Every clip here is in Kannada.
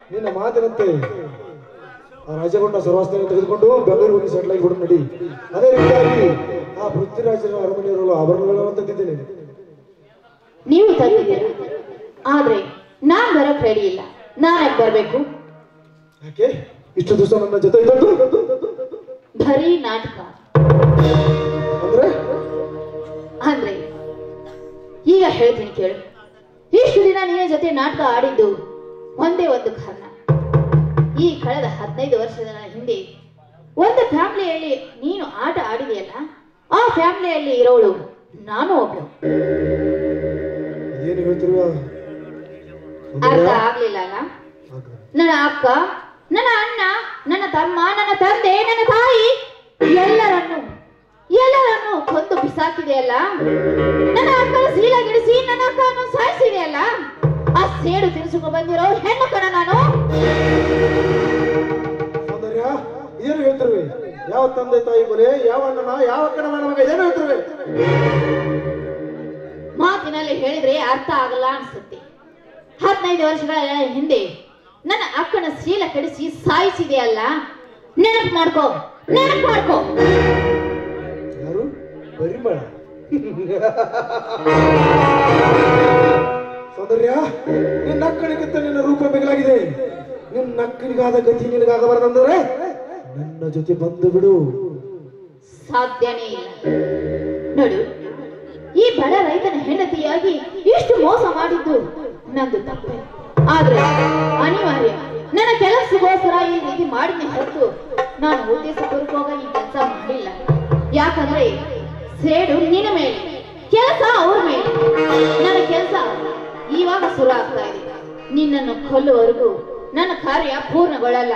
ನಿನ್ನ ಮಾತಿನಂತೆ ಆ ರಾಜಗೊಂಡ ಸರ್ವಾಸ್ತಾನ ತೆಗೆದುಕೊಂಡು ಬೆಂಗಳೂರು ಹೋಗಿ ಸೆಟ್ಲ್ ಆಗಿ ಬಿಡು ನಡಿ ಅದೇ ರೀತಿಯಾಗಿ ಆ ಪೃಥ್ವಿರಾಜನ ಅರಮನೆಯಲ್ಲಿರುವ ಆಭರಣಗಳನ್ನು ತಂದಿದ್ದೇನೆ ನೀವು ತಂದಿದ್ದೀರ ಆದ್ರೆ ನಾನ್ ಬರಕ್ ರೆಡಿ ಇಲ್ಲ ನಾನ್ ಯಾಕೆ ಬರ್ಬೇಕು ಯಾಕೆ ಇಷ್ಟು ದಿವಸ ನನ್ನ ಜೊತೆ ಇದ್ದದ್ದು ಬರೀ ನಾಟಕ ಅಂದ್ರೆ ಅಂದ್ರೆ ಈಗ ಹೇಳ್ತೀನಿ ಕೇಳು ಇಷ್ಟು ದಿನ ನಿನ್ನ ಜೊತೆ ನಾಟಕ ಆಡಿದ್ದು ಒಂದೇ ಒಂದು ಕಾರಣ ಈ ಕಳೆದ ಹದಿನೈದು ವರ್ಷದ ಹಿಂದೆ ಒಂದು ಫ್ಯಾಮಿಲಿಯಲ್ಲಿ ನೀನು ಆಟ ಆಡಿದೆಯಲ್ಲ ಆ ಫ್ಯಾಮಿಲಿಯಲ್ಲಿ ಇರೋಳು ನಾನು ಒಬ್ಳು ಏನು ಹೇಳ್ತಿರುವ ಅರ್ಥ ಆಗ್ಲಿಲ್ಲ ಅಲ್ಲ ನನ್ನ ಅಕ್ಕ ನನ್ನ ಅಣ್ಣ ನನ್ನ ತಮ್ಮ ನನ್ನ ತಂದೆ ನನ್ನ ತಾಯಿ ಎಲ್ಲರನ್ನು ಎಲ್ಲರನ್ನು ಕೊಂದು ಬಿಸಾಕಿದೆಯಲ್ಲ ನನ್ನ ಅಕ್ಕನ ಸೀಲಾಗಿಡಿಸಿ ನನ್ನ ಅಕ್ಕವನ್ನು ಸಾಯಿಸಿದೆಯಲ್ಲ ಆ ಸೇಡು ತಿನ್ಸ್ಕೊಂಡು ಬಂದಿರೋ ಹೆಣ್ಣು ಕಣ ನಾನು ಸೌಂದರ್ಯ ಏನು ಹೇಳ್ತಿರುವೆ ಯಾವ ತಂದೆ ತಾಯಿ ಕೊಲೆ ಯಾವ ಅಣ್ಣನ ಯಾವ ಅಕ್ಕನ ನನ್ನ ಮಗ ಏನು ಹೇಳ್ತಿರುವೆ ಮಾತಿನಲ್ಲಿ ಹೇಳಿದ್ರೆ ಅರ್ಥ ಆಗಲ್ಲ ಅನ್ಸುತ್ತೆ ಹದಿನೈದು ವರ್ಷಗಳ ಹಿಂದೆ ನನ್ನ ಅಕ್ಕನ ಶೀಲ ಕೆಡಿಸಿ ಸಾಯಿಸಿದೆಯಲ್ಲ ನೆನಪು ಮಾಡ್ಕೋ ನೆನಪು ಮಾಡ್ಕೋ ಯಾರು ಪರಿಮಳ ಸೌಂದರ್ಯ ನಿನ್ನ ಅಕ್ಕನಿಗಿಂತ ನಿನ್ನ ರೂಪ ಮಿಗಿಲಾಗಿದೆ ನಿನ್ನ ಅಕ್ಕನಿಗಾದ ಗತಿ ನಿನಗಾಗಬಾರದಂದ್ರೆ ನನ್ನ ಜೊತೆ ಬಂದು ಬಿಡು ಸಾಧ್ಯನೇ ಇಲ್ಲ ನೋಡು ಈ ಬಡ ರೈತನ ಹೆಂಡತಿಯಾಗಿ ಇಷ್ಟು ಮೋಸ ಮಾಡಿದ್ದು ನಂದು ತಪ್ಪೆ ಆದ್ರೆ ಅನಿವಾರ್ಯ ನನ್ನ ಕೆಲಸಗೋಸ್ಕರ ಈ ರೀತಿ ಮಾಡಿದ್ನೆ ಹೊರತು ನಾನು ಉದ್ದೇಶಪೂರ್ವಕವಾಗಿ ಈ ಕೆಲಸ ಮಾಡಿಲ್ಲ ಯಾಕಂದ್ರೆ ಸೇಡು ನಿನ್ನ ಮೇಲೆ ಕೆಲಸ ಅವ್ರ ಮೇಲೆ ನನ್ನ ಕೆಲಸ ಇವಾಗ ಶುರು ಆಗ್ತಾ ಇದೆ ನಿನ್ನನ್ನು ಕೊಲ್ಲುವವರೆಗೂ ನನ್ನ ಕಾರ್ಯ ಪೂರ್ಣಗೊಳ್ಳಲ್ಲ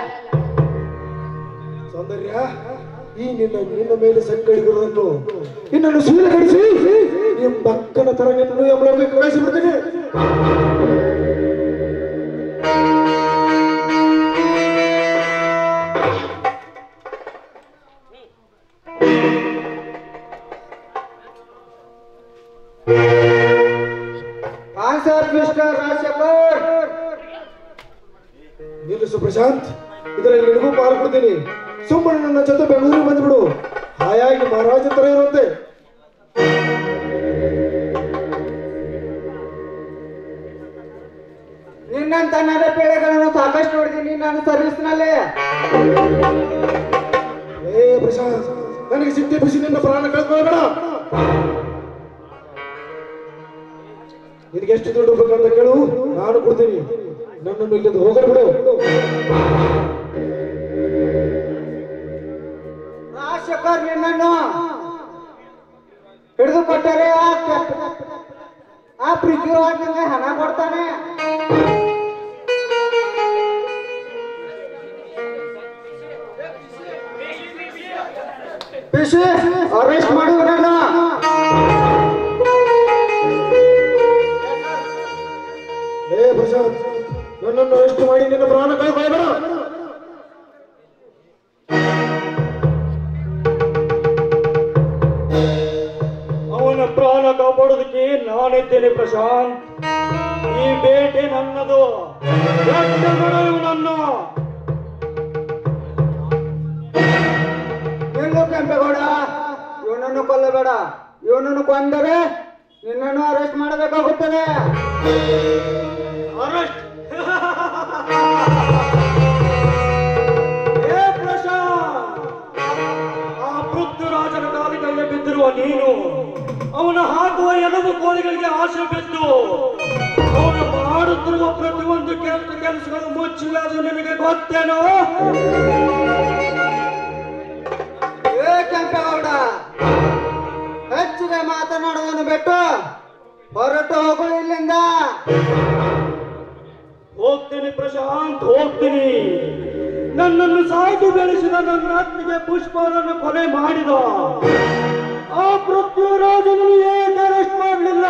ಸೌಂದರ್ಯ ಈ ನಿನ್ನ ನಿನ್ನ ಮೇಲೆ ಸಂಕಡಿಗಿರುವುದನ್ನು ನಿನ್ನನ್ನು ಸೀಲಗಡಿಸಿ ನಿಮ್ಮ ಅಕ್ಕನ ತರ ನಿನ್ನನ್ನು ಯಮಲೋಕಕ್ಕೆ ಕಳಿಸಿಬಿಡ್ತೇನೆ ಆನ್ಸರ್ ಮಿಸ್ಟರ್ ರಾಜಶೇಖರ್ ನಿಲ್ಲಿಸು ಪ್ರಶಾಂತ್ ಇದರಲ್ಲಿ ನಿನಗೂ ಪಾಲು ಕೊಡ್ತೀನಿ ಸುಮ್ಮನೆ ನನ್ನ ಜೊತೆ ಬೆಂಗಳೂರಿಗೆ ಬಂದ್ಬಿಡು ಹಾಯಾಗಿ ಮಹಾರಾಜ ತರ ಇರುವಂತೆ ನಿನ್ನಂತ ನರಪೇಳೆಗಳನ್ನು ಸಾಕಷ್ಟು ನೋಡಿದ್ದೀನಿ ನಾನು ಸರ್ವಿಸ್ನಲ್ಲಿ ಏ ಪ್ರಶಾಂತ್ ನನಗೆ ಸಿಟ್ಟಿ ಬಿಸಿ ನಿನ್ನ ಪ್ರಾಣ ಕಳ್ಕೊಳ್ಬೇಡ ನಿನಗೆ ಎಷ್ಟು ದುಡ್ಡು ಬೇಕಂತ ಕೇಳು ನಾನು ಕೊಡ್ತೀನಿ ನನ್ನನ್ನು ಇಲ್ಲಿಂದ ಹೋಗಲು ಬಿಡು ರಾಜಶೇಖರ್ ನಿನ್ನನ್ನು ಹಿಡಿದು ಕೊಟ್ಟರೆ ಆ ಕೆ- ಆ ಪೃಥ್ವಿರಾಜ್ ನಿಮಗೆ ಹಣ ಕೊಡ್ತಾನೆ ಪಿಸಿ ಅರೆಸ್ಟ್ ಮಾಡು ನನ್ನ ಏ ಪ್ರಶಾಂತ್ ನನ್ನನ್ನು ಎಷ್ಟು ಮಾಡಿ ನಿನ್ನ ಪ್ರಾಣ ಕಳ್ಕೊಳ್ಬೇಡ ಅವನ ಪ್ರಾಣ ಕಾಪಾಡೋದಕ್ಕೆ ನಾನಿದ್ದೇನೆ ಪ್ರಶಾಂತ್ ಈ ಬೇಟೆ ನನ್ನದು ಎತ್ತಬೇಡ ಇವನನ್ನು ನಿಲ್ಲು ಕೆಂಪೇಗೌಡ ಇವನನ್ನು ಕೊಲ್ಲಬೇಡ ಇವನನ್ನು ಕೊಂದರೆ ನಿನ್ನನ್ನು ಅರೆಸ್ಟ್ ಮಾಡಬೇಕಾಗುತ್ತದೆ ಅರೆಸ್ಟ್ ಏ ಪ್ರಶಾಂತ್ ಆ ಪೃಥ್ವಿರಾಜನ ಕಾಲಿಗಳಿಗೆ ಬಿದ್ದಿರುವ ನೀನು ಅವನ ಹಾಕುವ ಎಲಬು ಕೋಳಿಗಳಿಗೆ ಆಸೆ ಬಿದ್ದು ಅವನು ಮಾಡುತ್ತಿರುವ ಪ್ರತಿಯೊಂದು ಕೆಲಸ ಕೆಲಸಗಳು ಮುಚ್ಚಿಲ್ಲ ಅದು ನಿನಗೆ ಗೊತ್ತೇನೋ ಏ ಕೆಂಪೇಗೌಡ ಹೆಚ್ಚಿಗೆ ಮಾತನಾಡುವುದನ್ನು ಬಿಟ್ಟು ಹೊರಟು ಹೋಗು ಇಲ್ಲಿಂದ ಹೋಗ್ತೀನಿ ಪ್ರಶಾಂತ್ ಹೋಗ್ತೀನಿ ನನ್ನನ್ನು ಸಾಯ್ದು ಬೆಳೆಸಿದ ನನ್ನ ಅತ್ತಿಗೆ ಪುಷ್ಪನನ್ನು ಕೊಲೆ ಮಾಡಿದ ಆ ಪೃಥ್ವಿರಾಜನನ್ನು ಏಕೆ ಅರೆಸ್ಟ್ ಮಾಡಲಿಲ್ಲ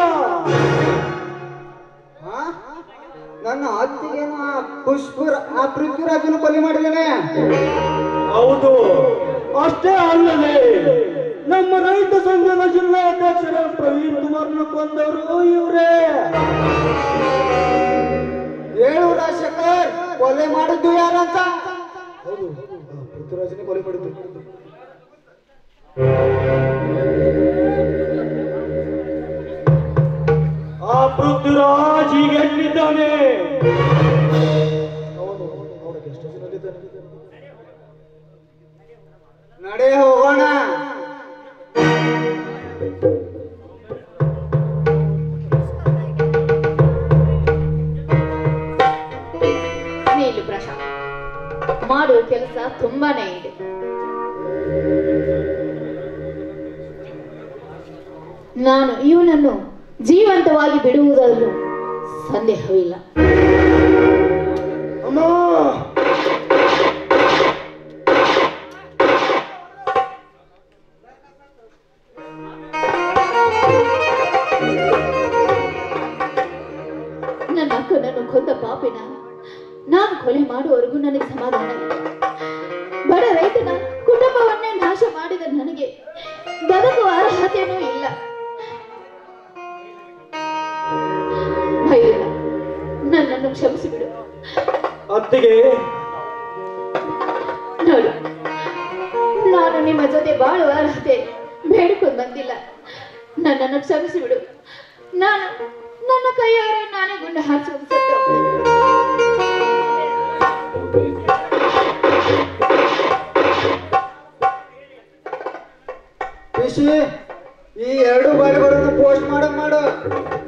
ಆ? ನನ್ನ ಅತ್ತಿಗೇನು ಆ ಪುಷ್ಪ ಆ ಪೃಥ್ವಿರಾಜನು ಕೊಲೆ ಮಾಡಿದ್ದೇನೆ ಹೌದು ಅಷ್ಟೇ ಅಲ್ಲದೆ ನಮ್ಮ ರೈತ ಸಂಘದ ಜಿಲ್ಲಾಧ್ಯಕ್ಷರ ಪ್ರವೀಣ್ ಕುಮಾರ್ನ ಕೊಂದವರು ಇವರೇ ಹೇಳು ರಾಜಶೇಖರ್ ಕೊಲೆ ಮಾಡಿದ್ದು ಯಾರಂತ ಹೌದು ಆ ಪೃಥ್ವಿರಾಜನೇ ಕೊಲೆ ಮಾಡಿದ್ದು ಆ ಪೃಥ್ವಿರಾಜ್ ಈಗ ಎಲ್ಲಿದ್ದಾನೆ ಅವನು ಅವನ ಗೆಸ್ಟ್ ಹೌಸಿನಲ್ಲಿದ್ದಾನೆ ನಡೆ ಹೋಗೋಣ ನೀಲು ಪ್ರಶಾಂತ್ ಮಾಡುವ ಕೆಲಸ ತುಂಬಾನೇ ಇದೆ ನಾನು ಇವನನ್ನು ಜೀವಂತವಾಗಿ ಬಿಡುವುದರಲ್ಲೂ ಸಂದೇಹವಿಲ್ಲ ಅಮ್ಮ ನನ್ನ ಅಕ್ಕನನ್ನು ಕೊಂದ ಪಾಪಿನ ನಾನು ಕೊಲೆ ಮಾಡುವವರೆಗೂ ನನಗೆ ಸಮಾಧಾನ ಇಲ್ಲ ಬಡ ರೈತನ ಕುಟುಂಬವನ್ನೇ ನಾಶ ಮಾಡಿದ ನನಗೆ ಬದುಕುವ ಅರ್ಹತೆಯೂ ಇಲ್ಲ ಭೈರವ, ನನ್ನನ್ನು ಕ್ಷಮಿಸಿಬಿಡು ಅತ್ತಿಗೆ ನೋಡು ನಾನು ನಿಮ್ಮ ಜೊತೆ ಬಾಳುವ ಅರ್ಹತೆ ಬೇಡಿಕೊಂಡು ಬಂದಿಲ್ಲ ನನ್ನನ್ನು ಕ್ಷಮಿಸಿಬಿಡು ನಾನು ನನ್ನ ಕೈಯಾರೆ ನಾನೇ ಗುಂಡು ಹಾರಿಸುವುದು ಸತ್ಯ ಪಿಶಿ ಈ ಎರಡು ಬಾಡಿಗಳನ್ನು ಪೋಸ್ಟ್ ಮಾಡಕ್ ಮಾಡು